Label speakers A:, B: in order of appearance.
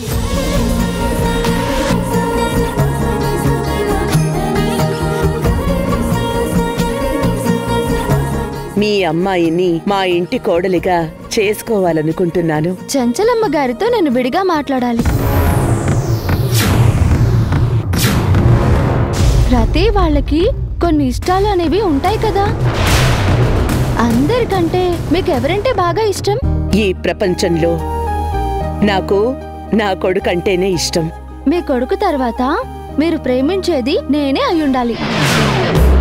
A: మీ అమ్మాయిని మా ఇంటి కోడలిగా చేసుకోవాలనుకుంటున్నాను
B: చంచలమ్మ గారితో నేను విడిగా మాట్లాడాలి ప్రతి వాళ్ళకి కొన్ని ఇష్టాలు అనేవి ఉంటాయి కదా అందరికంటే మీకు ఎవరంటే బాగా ఇష్టం
A: ఈ ప్రపంచంలో నాకు నా కొడుకంటేనే ఇష్టం
B: మీ కొడుకు తర్వాత మీరు ప్రేమించేది నేనే అయ్యుండాలి